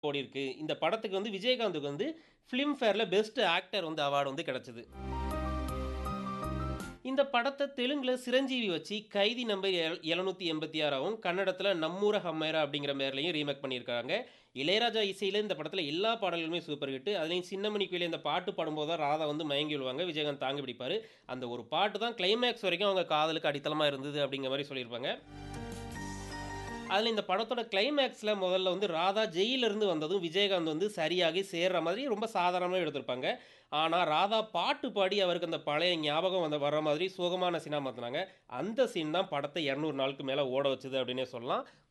ஓடியிருக்கு. இந்த படத்துக்கு வந்து விஜயகாந்துக்கு வந்து ஃபிலிம்ஃபேர்ல பெஸ்ட் ஆக்டர் வந்து அவார்டு வந்து கிடைச்சது. இந்த படத்த தெலுங்குல சிரஞ்சீவி வச்சு கைதி நம்பர் எ 786ஆவும், கன்னடத்துல நம்மூர ஹம்மைரா அப்படிங்கிற பேர்லயும் ரீமேக் பண்ணியிருக்காங்க. இளையராஜா இசையில இந்த படத்துல எல்லா பாடல்களுமே சூப்பர் ஹிட். அதுலயும் சின்னமணி குயிலே இந்த பாட்டு பாடும்போது தான் ராதா வந்து மயங்கி விழுவாங்க. விஜயகாந்த் தாங்கி பிடிப்பாரு. அந்த ஒரு பாட்டு தான் கிளைமாக்ஸ் வரைக்கும் அவங்க காதலுக்கு அடித்தளமா இருந்தது அப்படிங்கிற மாரி சொல்லியிருப்பாங்க. அதுல இந்த படத்தோட கிளைமாக்ஸ்ல முதல்ல வந்து ராதா ஜெயில்ல இருந்து வந்ததும் விஜயகாந்த் வந்து சரியாகி சேர்ற மாதிரி ரொம்ப சாதாரணமா எடுத்திருப்பாங்க. ஆனா ராதா பாட்டு பாடி அவருக்கு அந்த பழைய ஞாபகம் வந்து வர்ற மாதிரி சோகமான சீனா மாத்துனாங்க. அந்த சீன் தான் படத்த 200 நாளுக்கு மேல ஓட வச்சது அப்படின்னே சொல்லலாம்.